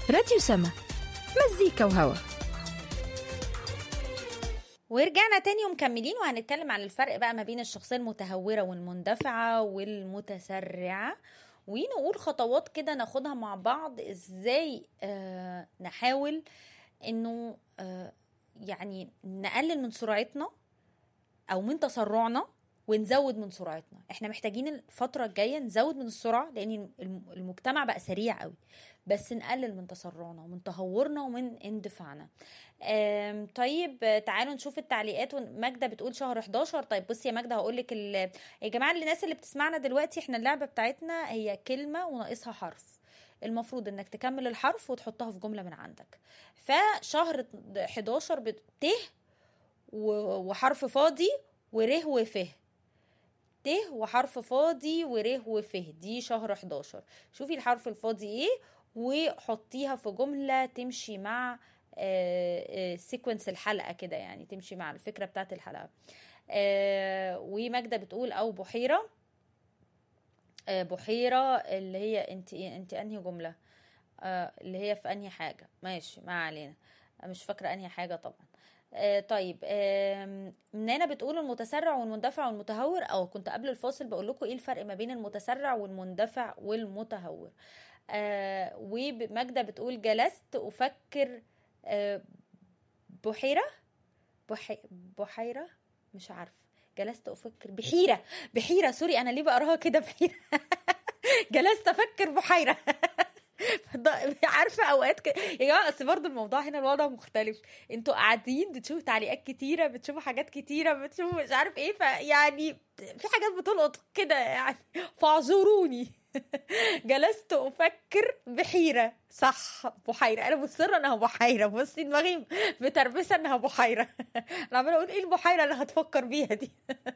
راديو سما مزيكا وهوا ورجعنا تاني ومكملين وهنتكلم عن الفرق بقى ما بين الشخصية المتهورة والمندفعة والمتسرعة ونقول خطوات كده ناخدها مع بعض ازاي آه نحاول انه آه يعني نقلل من سرعتنا او من تسرعنا ونزود من سرعتنا احنا محتاجين الفترة الجاية نزود من السرعة لان الم- المجتمع بقى سريع قوي بس نقلل من تسرعنا ومن تهورنا ومن اندفاعنا آم، طيب آه، تعالوا نشوف التعليقات ون- ماجدة بتقول شهر 11 طيب بصي يا ماجدة هقول لك ال... يا جماعة الناس اللي بتسمعنا دلوقتي احنا اللعبة بتاعتنا هي كلمة وناقصها حرف المفروض انك تكمل الحرف وتحطها في جملة من عندك فشهر 11 بت... ت و- وحرف فاضي وره وفه ت وحرف فاضي وره وفه دي شهر 11 شوفي الحرف الفاضي ايه وحطيها في جملة تمشي مع سيكونس الحلقة كده يعني تمشي مع الفكرة بتاعت الحلقة آه، وماجدة بتقول او بحيرة آه، بحيرة اللي هي انت انت انهي جملة آه، اللي هي في انهي حاجة ماشي ما علينا مش فاكرة انهي حاجة طبعا آه، طيب آم، نانا بتقول المتسرع والمندفع والمتهور او كنت قبل الفاصل بقول لكم ايه الفرق ما بين المتسرع والمندفع والمتهور آه وماجدة بتقول جلست أفكر آه بحيرة بحي... بحيرة مش عارفة جلست أفكر بحيرة بحيرة سوري أنا ليه بقراها كده بحيرة جلست أفكر بحيرة ض- عارفه اوقات كده يا جماعه بس برضه الموضوع هنا الوضع مختلف انتوا قاعدين بتشوفوا تعليقات كتيره بتشوفوا حاجات كتيره بتشوفوا مش عارف ايه فيعني في حاجات بتلقط كده يعني فاعذروني جلست افكر بحيره صح بحيره انا مصره انها بحيره بصي دماغي متربسه انها بحيره انا عماله اقول ايه البحيره اللي هتفكر بيها دي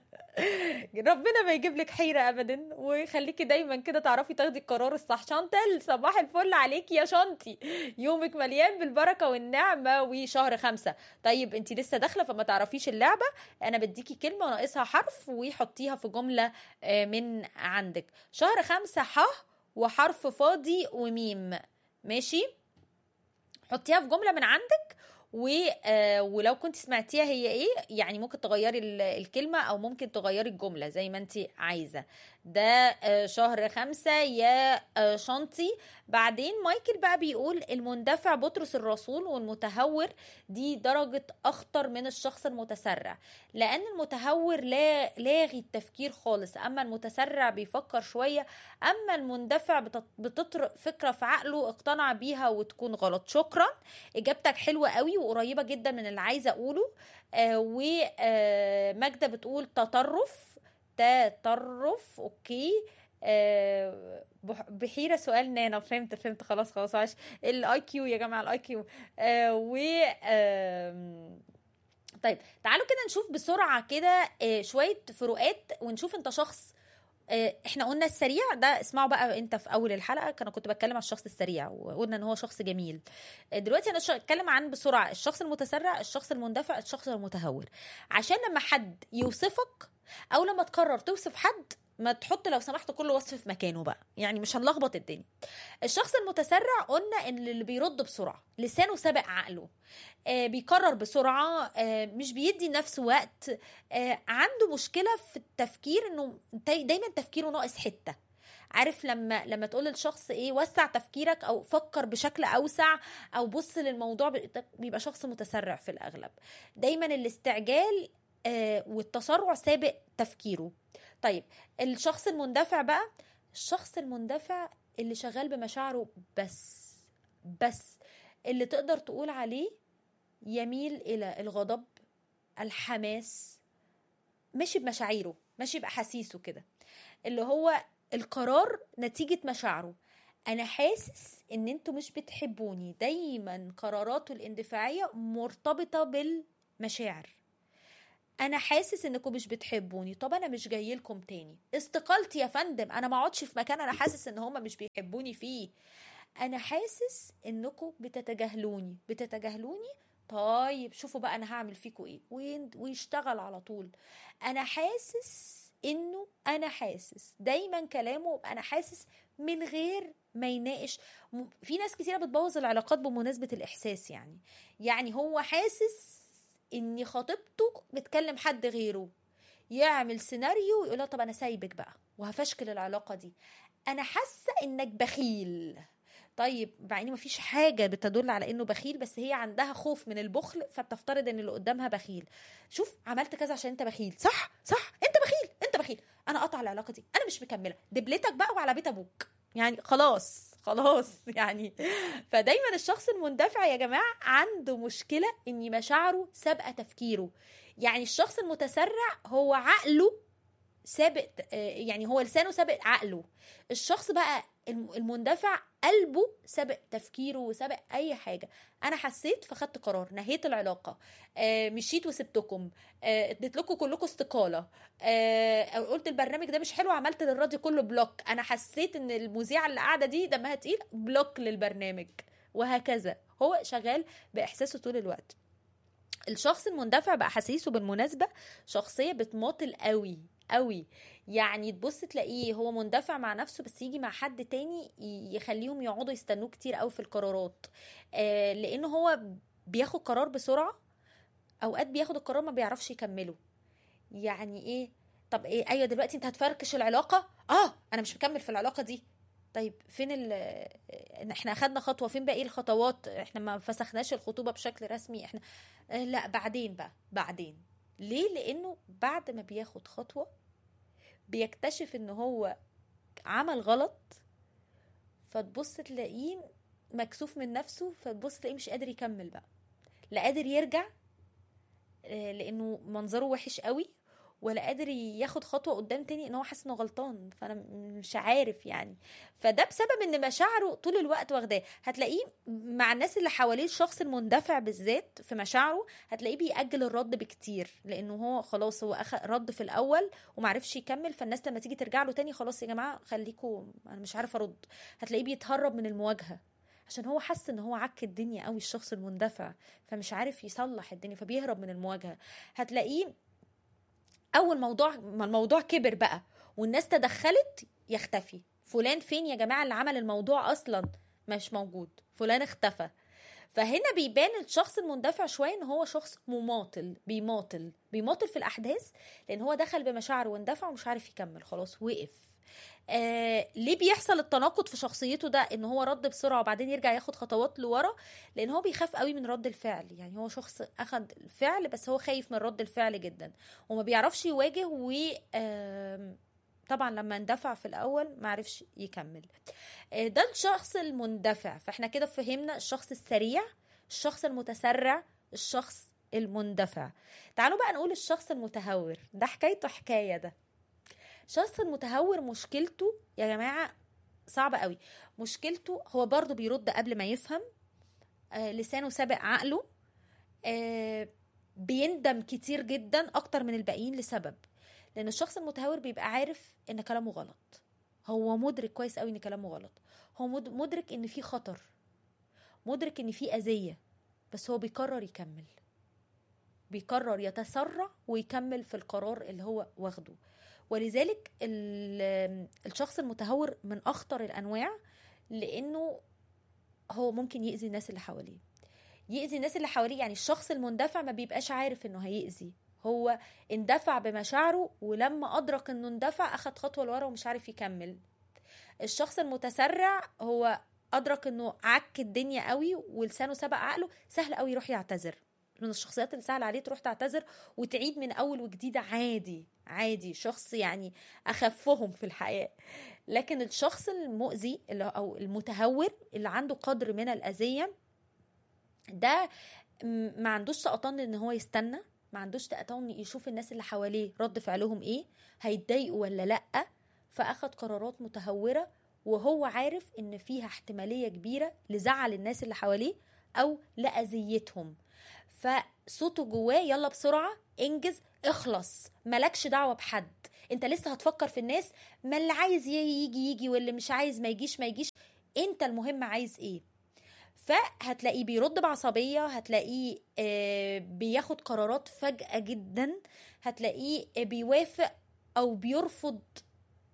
ربنا ما يجيب لك حيره ابدا ويخليكي دايما كده تعرفي تاخدي القرار الصح شانتل صباح الفل عليك يا شانتي يومك مليان بالبركه والنعمه وشهر خمسة طيب انت لسه داخله فما تعرفيش اللعبه انا بديكي كلمه وناقصها حرف وحطيها في جمله آه، من عندك شهر خمسة ح وحرف فاضي وميم ماشي حطيها في جمله من عندك و آه، ولو كنت سمعتيها هي ايه يعني ممكن تغيري ال- الكلمة او ممكن تغيري الجملة زي ما انت عايزة ده آه، شهر خمسة يا آه، شنطي بعدين مايكل بقى بيقول المندفع بطرس الرسول والمتهور دي درجة اخطر من الشخص المتسرع لان المتهور لا لاغي التفكير خالص اما المتسرع بيفكر شوية اما المندفع بتط- بتطرق فكرة في عقله اقتنع بيها وتكون غلط شكرا اجابتك حلوه قوي وقريبه جدا من اللي عايزه اقوله آه وماجده بتقول تطرف تطرف اوكي آه بح- بحيره سؤال نانا فهمت فهمت خلاص خلاص عاش الاي كيو يا جماعه الاي كيو آه و آم، طيب تعالوا كده نشوف بسرعه كده آه، شويه فروقات ونشوف انت شخص آه، احنا قلنا السريع ده اسمعوا بقى انت في اول الحلقه كان كنت بتكلم على الشخص السريع وقلنا ان هو شخص جميل آه، دلوقتي انا ش- اتكلم عن بسرعه الشخص المتسرع الشخص المندفع الشخص المتهور عشان لما حد يوصفك او لما تقرر توصف حد ما تحط لو سمحت كل وصف في مكانه بقى يعني مش هنلخبط الدنيا الشخص المتسرع قلنا ان اللي بيرد بسرعه لسانه سابق عقله آه بيكرر بسرعه آه مش بيدي نفسه وقت آه عنده مشكله في التفكير انه داي- دايما تفكيره ناقص حته عارف لما لما تقول للشخص ايه وسع تفكيرك او فكر بشكل اوسع او بص للموضوع ب- بيبقى شخص متسرع في الاغلب دايما الاستعجال آه والتسرع سابق تفكيره طيب الشخص المندفع بقى الشخص المندفع اللي شغال بمشاعره بس بس اللي تقدر تقول عليه يميل الى الغضب الحماس ماشي بمشاعره ماشي باحاسيسه كده اللي هو القرار نتيجة مشاعره انا حاسس ان انتوا مش بتحبوني دايما قراراته الاندفاعية مرتبطة بالمشاعر انا حاسس انكم مش بتحبوني طب انا مش جاي لكم تاني استقالتي يا فندم انا ما اقعدش في مكان انا حاسس ان هما مش بيحبوني فيه انا حاسس انكم بتتجاهلوني بتتجاهلوني طيب شوفوا بقى انا هعمل فيكم ايه وين- ويشتغل على طول انا حاسس انه انا حاسس دايما كلامه انا حاسس من غير ما يناقش م- في ناس كتيره بتبوظ العلاقات بمناسبه الاحساس يعني يعني هو حاسس ان خطيبته بتكلم حد غيره يعمل سيناريو ويقول لها طب انا سايبك بقى وهفشكل العلاقه دي انا حاسه انك بخيل طيب مع ان مفيش حاجه بتدل على انه بخيل بس هي عندها خوف من البخل فبتفترض ان اللي قدامها بخيل شوف عملت كذا عشان انت بخيل صح صح انت بخيل انت بخيل انا قطع العلاقه دي انا مش مكمله دبلتك بقى وعلى بيت ابوك يعني خلاص خلاص يعني فدايما الشخص المندفع يا جماعه عنده مشكله ان مشاعره سابقه تفكيره يعني الشخص المتسرع هو عقله سابق آه، يعني هو لسانه سابق عقله الشخص بقى الم- المندفع قلبه سابق تفكيره وسابق اي حاجه انا حسيت فخدت قرار نهيت العلاقه آه، مشيت وسبتكم آه، اديت لكم كلكم استقاله آه، أو قلت البرنامج ده مش حلو عملت للراديو كله بلوك انا حسيت ان المذيعه اللي قاعده دي دمها تقيل بلوك للبرنامج وهكذا هو شغال باحساسه طول الوقت الشخص المندفع باحاسيسه بالمناسبه شخصيه بتماطل قوي قوي يعني تبص تلاقيه هو مندفع مع نفسه بس يجي مع حد تاني ي- يخليهم يقعدوا يستنوه كتير قوي في القرارات آه لانه هو بياخد قرار بسرعه اوقات بياخد القرار ما بيعرفش يكمله يعني ايه طب ايه ايوه دلوقتي انت هتفركش العلاقه اه انا مش مكمل في العلاقه دي طيب فين ال إن احنا اخدنا خطوه فين باقي الخطوات احنا ما فسخناش الخطوبه بشكل رسمي احنا آه لا بعدين بقى بعدين ليه لانه بعد ما بياخد خطوه بيكتشف ان هو عمل غلط فتبص تلاقيه مكسوف من نفسه فتبص تلاقيه مش قادر يكمل بقى لا قادر يرجع آه، لانه منظره وحش قوي ولا قادر ياخد خطوه قدام تاني ان هو حاسس انه غلطان فانا م- مش عارف يعني فده بسبب ان مشاعره طول الوقت واخداه هتلاقيه مع الناس اللي حواليه الشخص المندفع بالذات في مشاعره هتلاقيه بيأجل الرد بكتير لانه هو خلاص هو اخد رد في الاول ومعرفش يكمل فالناس لما تيجي ترجع له تاني خلاص يا جماعه خليكوا انا مش عارف ارد هتلاقيه بيتهرب من المواجهه عشان هو حس ان هو عك الدنيا قوي الشخص المندفع فمش عارف يصلح الدنيا فبيهرب من المواجهه هتلاقيه اول موضوع ما الموضوع كبر بقى والناس تدخلت يختفي فلان فين يا جماعه اللي عمل الموضوع اصلا مش موجود فلان اختفى فهنا بيبان الشخص المندفع شويه ان هو شخص مماطل بيماطل بيماطل في الاحداث لان هو دخل بمشاعره واندفع ومش عارف يكمل خلاص وقف آه ليه بيحصل التناقض في شخصيته ده ان هو رد بسرعه وبعدين يرجع ياخد خطوات لورا لان هو بيخاف قوي من رد الفعل يعني هو شخص اخد الفعل بس هو خايف من رد الفعل جدا وما بيعرفش يواجه و آم، طبعا لما اندفع في الاول ما عرفش يكمل آه، ده الشخص المندفع فاحنا كده فهمنا الشخص السريع الشخص المتسرع الشخص المندفع تعالوا بقى نقول الشخص المتهور ده حكايته حكايه ده الشخص المتهور مشكلته يا جماعه صعبه قوي مشكلته هو برضو بيرد قبل ما يفهم آه لسانه سابق عقله آه بيندم كتير جدا اكتر من الباقيين لسبب لان الشخص المتهور بيبقى عارف ان كلامه غلط هو مدرك كويس قوي ان كلامه غلط هو مد- مدرك ان في خطر مدرك ان في اذيه بس هو بيقرر يكمل بيقرر يتسرع ويكمل في القرار اللي هو واخده ولذلك ال- الشخص المتهور من اخطر الانواع لانه هو ممكن يأذي الناس اللي حواليه يأذي الناس اللي حواليه يعني الشخص المندفع ما بيبقاش عارف انه هيأذي هو اندفع بمشاعره ولما ادرك انه اندفع اخد خطوه لورا ومش عارف يكمل الشخص المتسرع هو ادرك انه عك الدنيا قوي ولسانه سبق عقله سهل قوي يروح يعتذر من الشخصيات اللي سهل عليه تروح تعتذر وتعيد من اول وجديد عادي عادي شخص يعني اخفهم في الحياه لكن الشخص المؤذي اللي او المتهور اللي عنده قدر من الاذيه ده م- ما عندوش سقطان ان هو يستنى ما عندوش سقطان يشوف الناس اللي حواليه رد فعلهم ايه هيتضايقوا ولا لا فاخد قرارات متهوره وهو عارف ان فيها احتماليه كبيره لزعل الناس اللي حواليه او لاذيتهم فصوته جواه يلا بسرعه انجز اخلص مالكش دعوه بحد انت لسه هتفكر في الناس ما اللي عايز ي- يجي يجي واللي مش عايز ما يجيش ما يجيش انت المهم عايز ايه فهتلاقيه بيرد بعصبية هتلاقيه آه، بياخد قرارات فجأة جدا هتلاقيه آه، بيوافق أو بيرفض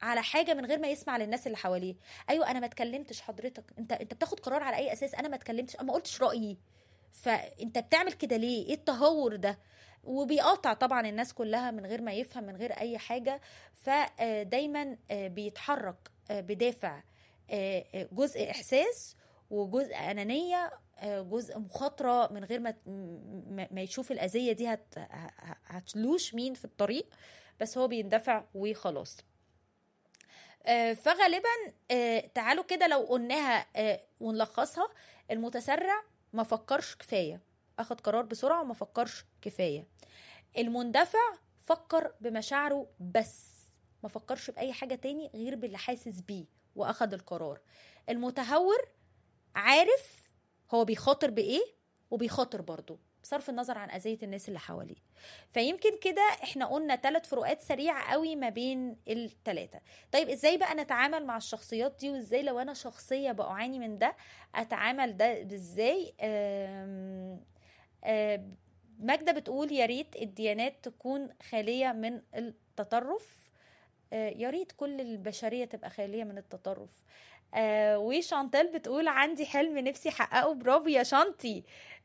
على حاجه من غير ما يسمع للناس اللي حواليه ايوه انا ما اتكلمتش حضرتك انت انت بتاخد قرار على اي اساس انا ما اتكلمتش انا ما قلتش رايي فانت بتعمل كده ليه ايه التهور ده وبيقاطع طبعا الناس كلها من غير ما يفهم من غير اي حاجه فدايما بيتحرك آه، بدافع آه، آه، جزء احساس وجزء انانيه آه، جزء مخاطره من غير ما ما ما يشوف الاذيه دي هت ه- هتلوش مين في الطريق بس هو بيندفع وخلاص آه، فغالبا آه، تعالوا كده لو قلناها آه، ونلخصها المتسرع ما فكرش كفايه اخد قرار بسرعه وما فكرش كفايه المندفع فكر بمشاعره بس ما فكرش باي حاجه تاني غير باللي حاسس بيه واخد القرار المتهور عارف هو بيخاطر بايه وبيخاطر برضه بصرف النظر عن اذيه الناس اللي حواليه فيمكن كده احنا قلنا ثلاث فروقات سريعه قوي ما بين الثلاثه طيب ازاي بقى نتعامل مع الشخصيات دي وازاي لو انا شخصيه بعاني من ده اتعامل ده ازاي آم، آم، ماجدة بتقول يا ريت الديانات تكون خالية من التطرف آه، يا ريت كل البشرية تبقى خالية من التطرف آه، وشانتال بتقول عندي حلم نفسي احققه برافو يا شانتي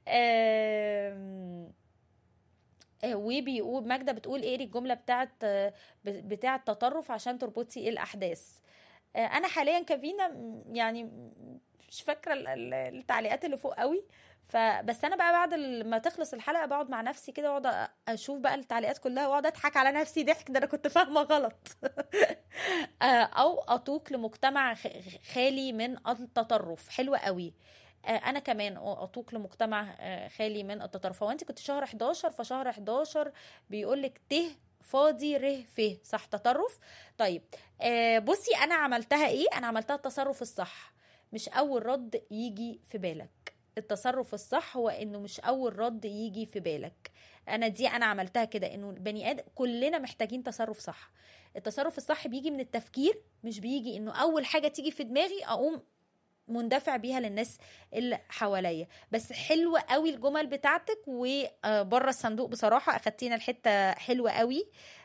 آم، آه، وبيقول ماجدة بتقول اقري الجملة بتاعت آه، ب- بتاعت التطرف عشان تربطي ايه الأحداث آه، أنا حاليا كفينا م- يعني م- مش فاكرة ال- ال- التعليقات اللي فوق قوي فبس انا بقى بعد ال- ما تخلص الحلقه بقعد مع نفسي كده واقعد أ- اشوف بقى التعليقات كلها واقعد اضحك على نفسي ضحك ده انا كنت فاهمه غلط آه، او اتوق لمجتمع خ- خالي من التطرف حلوه قوي آه، انا كمان اتوق لمجتمع آه، خالي من التطرف هو انت كنت شهر 11 فشهر 11 بيقول لك ت فاضي ره ف صح تطرف طيب آه، بصي انا عملتها ايه انا عملتها التصرف الصح مش اول رد يجي في بالك التصرف الصح هو انه مش اول رد يجي في بالك انا دي انا عملتها كده انه البني ادم كلنا محتاجين تصرف صح التصرف الصح بيجي من التفكير مش بيجي انه اول حاجه تيجي في دماغي اقوم مندفع بيها للناس اللي حواليا بس حلوه قوي الجمل بتاعتك وبره الصندوق بصراحه اخدتينا الحته حلوه قوي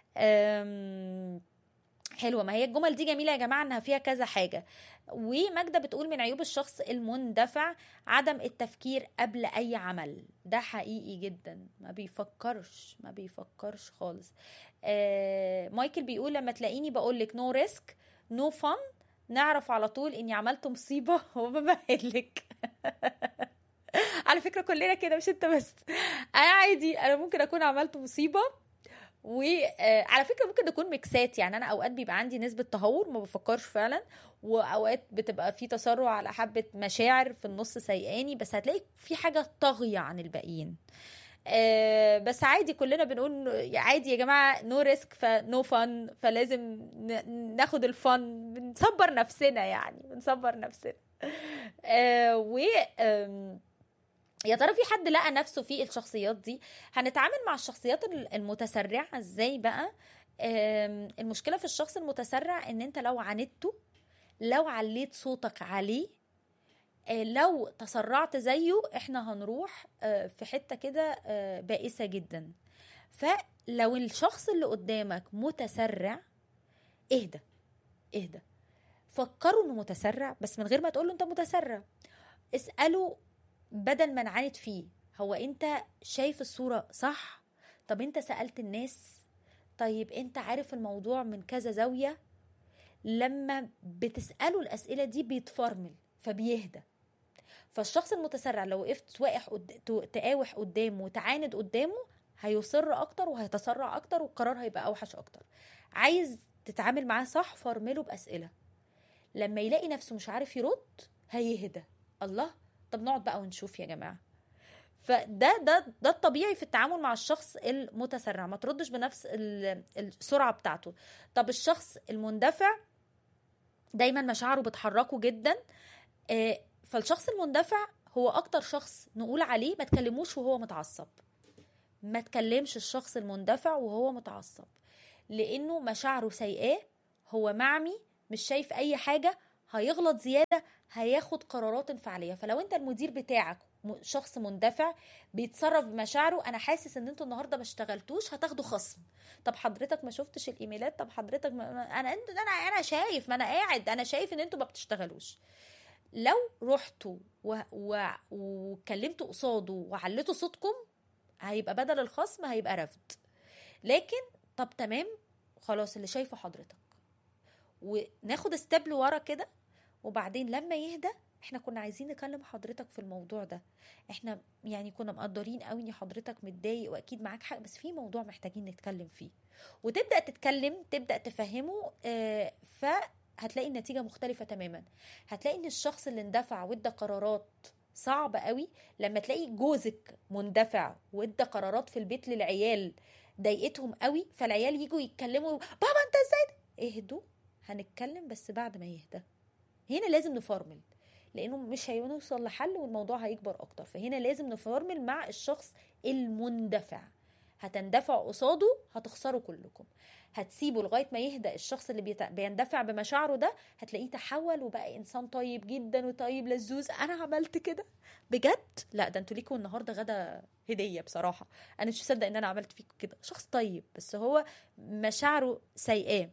أم، حلوه ما هي الجمل دي جميله يا جماعه انها فيها كذا حاجه وماجده بتقول من عيوب الشخص المندفع عدم التفكير قبل اي عمل ده حقيقي جدا ما بيفكرش ما بيفكرش خالص آه مايكل بيقول لما تلاقيني بقول لك نو ريسك نو فن نعرف على طول اني عملت مصيبه وبمهلك على فكره كلنا كده مش انت بس انا عادي انا ممكن اكون عملت مصيبه وعلى فكره ممكن تكون ميكسات يعني انا اوقات بيبقى عندي نسبه تهور ما بفكرش فعلا واوقات بتبقى في تسرع على حبه مشاعر في النص سيئاني بس هتلاقي في حاجه طاغيه عن الباقيين آه، بس عادي كلنا بنقول عادي يا جماعه نو ريسك فنو فن فلازم ن- ناخد الفن بنصبر نفسنا يعني بنصبر نفسنا آه، و آم، يا ترى في حد لقى نفسه في الشخصيات دي هنتعامل مع الشخصيات ال- المتسرعه ازاي بقى آم، المشكله في الشخص المتسرع ان انت لو عاندته لو عليت صوتك عليه آه، لو تسرعت زيه احنا هنروح آه، في حته كده آه، بائسه جدا فلو الشخص اللي قدامك متسرع اهدى اهدى فكروا انه متسرع بس من غير ما تقول له انت متسرع اساله بدل ما نعاند فيه هو انت شايف الصوره صح طب انت سالت الناس طيب انت عارف الموضوع من كذا زاويه لما بتساله الاسئله دي بيتفرمل فبيهدى فالشخص المتسرع لو وقفت واقح قد... تو- تقاوح قدامه وتعاند قدامه هيصر اكتر وهيتسرع اكتر والقرار هيبقى اوحش اكتر عايز تتعامل معاه صح فرمله باسئله لما يلاقي نفسه مش عارف يرد هيهدى الله طب نقعد بقى ونشوف يا جماعه فده ده ده الطبيعي في التعامل مع الشخص المتسرع ما تردش بنفس ال- السرعه بتاعته طب الشخص المندفع دايما مشاعره بتحركه جدا آه، فالشخص المندفع هو اكتر شخص نقول عليه ما تكلموش وهو متعصب ما تكلمش الشخص المندفع وهو متعصب لانه مشاعره سيئاه هو معمي مش شايف اي حاجه هيغلط زياده هياخد قرارات انفعاليه فلو انت المدير بتاعك م- شخص مندفع بيتصرف بمشاعره انا حاسس ان انتوا النهارده ما اشتغلتوش هتاخدوا خصم طب حضرتك ما شفتش الايميلات طب حضرتك ما ما- انا انت انا انا شايف ما انا قاعد انا شايف ان انتوا ما بتشتغلوش لو رحتوا و- و- واتكلمتوا قصاده وعليتوا صوتكم هيبقى بدل الخصم هيبقى رفض لكن طب تمام خلاص اللي شايفه حضرتك وناخد ستيب لورا كده وبعدين لما يهدى احنا كنا عايزين نكلم حضرتك في الموضوع ده احنا يعني كنا مقدرين قوي ان حضرتك متضايق واكيد معاك حق بس في موضوع محتاجين نتكلم فيه وتبدا تتكلم تبدا تفهمه آه فهتلاقي النتيجه مختلفه تماما هتلاقي ان الشخص اللي اندفع وادى قرارات صعبة قوي لما تلاقي جوزك مندفع وادى قرارات في البيت للعيال ضايقتهم قوي فالعيال يجوا يتكلموا بابا انت ازاي ده؟ اهدوا هنتكلم بس بعد ما يهدى هنا لازم نفرمل لانه مش هيوصل لحل والموضوع هيكبر اكتر فهنا لازم نفرمل مع الشخص المندفع هتندفع قصاده هتخسروا كلكم هتسيبه لغايه ما يهدى الشخص اللي بيت- بيندفع بمشاعره ده هتلاقيه تحول وبقى انسان طيب جدا وطيب لزوز انا عملت كده بجد لا ده انتوا ليكوا النهارده غدا هديه بصراحه انا مش مصدق ان انا عملت فيكم كده شخص طيب بس هو مشاعره سيئاه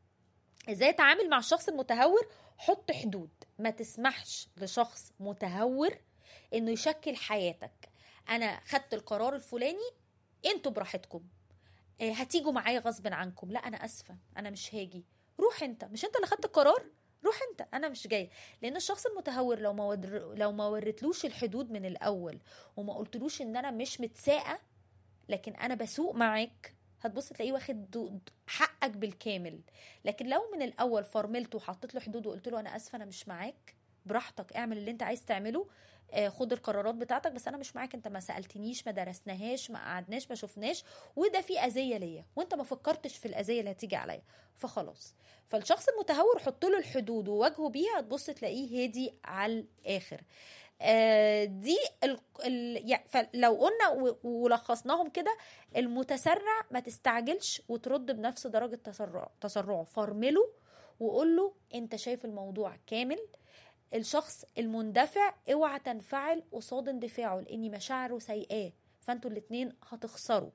ازاي اتعامل مع الشخص المتهور حط حدود ما تسمحش لشخص متهور انه يشكل حياتك انا خدت القرار الفلاني انتوا براحتكم آه، هتيجوا معايا غصب عنكم لا انا اسفه انا مش هاجي روح انت مش انت اللي خدت القرار روح انت انا مش جاي لان الشخص المتهور لو ما ودر... لو ما وريتلوش الحدود من الاول وما قلتلوش ان انا مش متساقه لكن انا بسوق معاك هتبص تلاقيه واخد دو- حقك بالكامل لكن لو من الاول فرملته وحطيت له حدود وقلت له انا اسفه انا مش معاك براحتك اعمل اللي انت عايز تعمله آه، خد القرارات بتاعتك بس انا مش معاك انت ما سالتنيش ما درسناهاش ما قعدناش ما شفناش وده في اذيه ليا وانت ما فكرتش في الاذيه اللي هتيجي عليا فخلاص فالشخص المتهور حط له الحدود وواجهه بيها تبص تلاقيه هادي على الاخر آه، دي ال... ال... يعني فلو قلنا و- ولخصناهم كده المتسرع ما تستعجلش وترد بنفس درجة تسرع تسرعه فرمله وقول له انت شايف الموضوع كامل الشخص المندفع اوعى تنفعل قصاد اندفاعه لان مشاعره سيئاه فانتوا الاتنين هتخسروا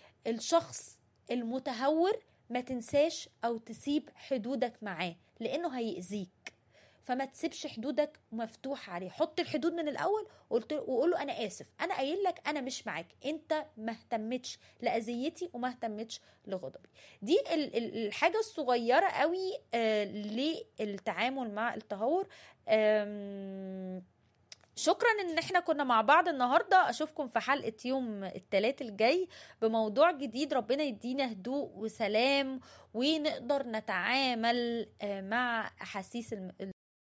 الشخص المتهور ما تنساش او تسيب حدودك معاه لانه هيأذيك فما تسيبش حدودك مفتوحه عليه حط الحدود من الاول وقلت وقول له انا اسف انا قايل لك انا مش معاك انت ما اهتمتش لاذيتي وما اهتمتش لغضبي دي ال- ال- الحاجه الصغيره قوي آه للتعامل مع التهور آم، شكرا ان احنا كنا مع بعض النهارده اشوفكم في حلقه يوم الثلاث الجاي بموضوع جديد ربنا يدينا هدوء وسلام ونقدر نتعامل آه، مع احاسيس الم-